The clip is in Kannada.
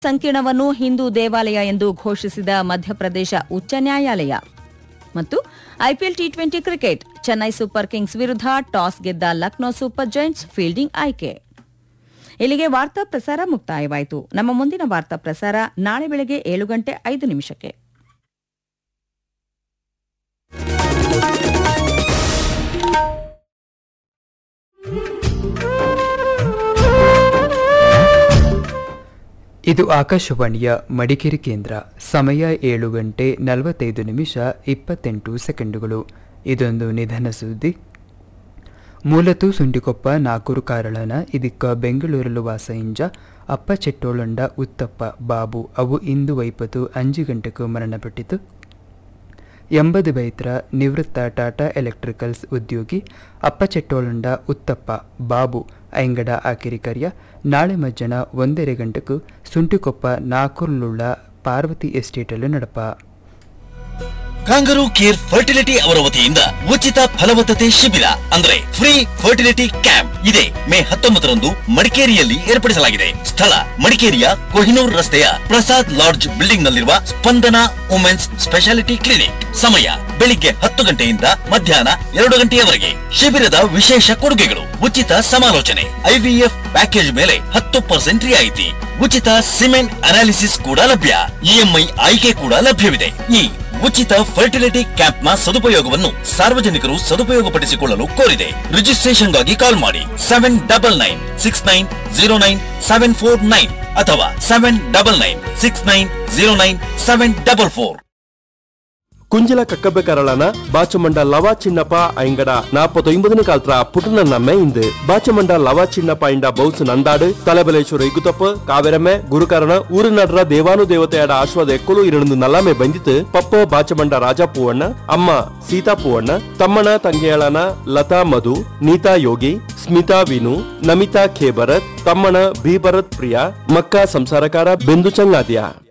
ಸಂಕೀರ್ಣವನ್ನು ಹಿಂದೂ ದೇವಾಲಯ ಎಂದು ಘೋಷಿಸಿದ ಮಧ್ಯಪ್ರದೇಶ ಉಚ್ಚ ನ್ಯಾಯಾಲಯ ಮತ್ತು IPL T twenty cricket Chennai super kings ವಿರುದ್ಧ ಟಾಸ್ ಗೆದ್ದ ಲಕ್ನೋ ಸೂಪರ್ ಜೈಂಟ್ಸ್ ಫೀಲ್ಡಿಂಗ್ ಆಯ್ಕೆ ಇಲ್ಲಿಗೆ ವಾರ್ತಾ ಪ್ರಸಾರ ಮುಕ್ತಾಯವಾಯಿತು ನಮ್ಮ ಮುಂದಿನ ವಾರ್ತಾ ಪ್ರಸಾರ ನಾಳೆ ಬೆಳಗ್ಗೆ ಏಳು ಗಂಟೆ ಐದು ನಿಮಿಷಕ್ಕೆ ಇದು ಆಕಾಶವಾಣಿಯ ಮಡಿಕೇರಿ ಕೇಂದ್ರ ಸಮಯ ಏಳು ಗಂಟೆ ನಲವತ್ತೈದು ನಿಮಿಷ ಇಪ್ಪತ್ತೆಂಟು ಸೆಕೆಂಡುಗಳು ಇದೊಂದು ನಿಧನ ಸುದ್ದಿ ಮೂಲತು ಸುಂಡಿಕೊಪ್ಪ ನಾಕೂರು ಕಾರಳನ ಇದಕ್ಕ ಬೆಂಗಳೂರಲು ವಾಸ ಇಂಜ ಅಪ್ಪ ಚೆಟ್ಟೋಳಂಡ ಉತ್ತಪ್ಪ ಬಾಬು ಅವು ಇಂದು ವೈಪತು ಅಂಜು ಗಂಟೆಗೂ ಮರಣಪಟ್ಟಿತು ಎಂಬದು ಬೈತ್ರ ನಿವೃತ್ತ ಟಾಟಾ ಎಲೆಕ್ಟ್ರಿಕಲ್ಸ್ ಉದ್ಯೋಗಿ ಅಪ್ಪ ಚೆಟ್ಟೋಳಂಡ ಉತ್ತಪ್ಪ ಬಾಬು ಐಂಗಡ ಆಕಿರಿಕರ್ಯ ನಾಳೆ ಮಧ್ಯಾಹ್ನ ಒಂದೆರೆ ಗಂಟೆಗೂ ಸುಂಟಿಕೊಪ್ಪ ನಾಕೂರ್ಲುಳ್ಳ ಪಾರ್ವತಿ ಎಸ್ಟೇಟಲ್ಲಿ ನಡಪ ಕಾಂಗರೂ ಕೇರ್ ಫರ್ಟಿಲಿಟಿ ಅವರ ವತಿಯಿಂದ ಉಚಿತ ಫಲವತ್ತತೆ ಶಿಬಿರ ಅಂದ್ರೆ ಫ್ರೀ ಫರ್ಟಿಲಿಟಿ ಕ್ಯಾಂಪ್ ಇದೆ ಮೇ ಹತ್ತೊಂಬತ್ತರಂದು ಮಡಿಕೇರಿಯಲ್ಲಿ ಏರ್ಪಡಿಸಲಾಗಿದೆ ಸ್ಥಳ ಮಡಿಕೇರಿಯ ಕೊಹಿನೂರ್ ರಸ್ತೆಯ ಪ್ರಸಾದ್ ಲಾಡ್ಜ್ ಬಿಲ್ಡಿಂಗ್ ನಲ್ಲಿರುವ ಸ್ಪಂದನ ವುಮೆನ್ಸ್ ಸ್ಪೆಷಾಲಿಟಿ ಕ್ಲಿನಿಕ್ ಸಮಯ ಬೆಳಿಗ್ಗೆ ಹತ್ತು ಗಂಟೆಯಿಂದ ಮಧ್ಯಾಹ್ನ ಎರಡು ಗಂಟೆಯವರೆಗೆ ಶಿಬಿರದ ವಿಶೇಷ ಕೊಡುಗೆಗಳು ಉಚಿತ ಸಮಾಲೋಚನೆ ಐವಿಎಫ್ ಪ್ಯಾಕೇಜ್ ಮೇಲೆ ಹತ್ತು ಪರ್ಸೆಂಟ್ ರಿಯಾಯಿತಿ ಉಚಿತ ಸಿಮೆಂಟ್ ಅನಾಲಿಸಿಸ್ ಕೂಡ ಲಭ್ಯ ಇಎಂಐ ಆಯ್ಕೆ ಕೂಡ ಲಭ್ಯವಿದೆ ಈ ಉಚಿತ ಫರ್ಟಿಲಿಟಿ ಕ್ಯಾಂಪ್ ನ ಸದುಪಯೋಗವನ್ನು ಸಾರ್ವಜನಿಕರು ಸದುಪಯೋಗಪಡಿಸಿಕೊಳ್ಳಲು ಕೋರಿದೆ ರಿಜಿಸ್ಟ್ರೇಷನ್ಗಾಗಿ ಕಾಲ್ ಮಾಡಿ seven double nine six nine zero nine seven four nine ಅಥವಾ seven double nine six nine zero nine seven double four ಕುಂಜಲ ಕಕ್ಕಬ್ಬೆ ಕರಳನ ಬಾಚಮಂಡ ಲವಾ ಚಿನ್ನಪ್ಪ ಐಂಗಡ ನಾಪತ್ತೊಂಬದನೇ ಕಾಲತ್ರ ಪುಟನ ನಮ್ಮೆ ಇಂದು ಬಾಚಮಂಡ ಲವಾ ಚಿನ್ನಪ್ಪ ಇಂಡ ಬೌಸ್ ನಂದಾಡು ತಲೆಬಲೇಶ್ವರ ಇಗುತಪ್ಪ ಕಾವೆರಮೆ ಗುರುಕರಣ ಊರು ನಡ್ರ ದೇವಾನು ದೇವತೆಯಡ ಆಶ್ವಾದ ಎಕ್ಕಲು ಇರಡು ನಲ್ಲಮೆ ಬಂದಿತ್ತು ಪಪ್ಪ ಬಾಚಮಂಡ ರಾಜ ಪೂವಣ್ಣ ಅಮ್ಮ ಸೀತಾ ಪೂವಣ್ಣ ತಮ್ಮನ ತಂಗಿಯಳನ ಲತಾ ಮಧು ನೀತಾ ಯೋಗಿ ಸ್ಮಿತಾ ವಿನು ನಮಿತಾ ಖೇಬರತ್ ತಮ್ಮನ ಬಿ ಭರತ್ ಪ್ರಿಯಾ ಮಕ್ಕ ಸಂಸಾರಕಾರ ಬೆಂದು ಚಂಗಾದ್ಯ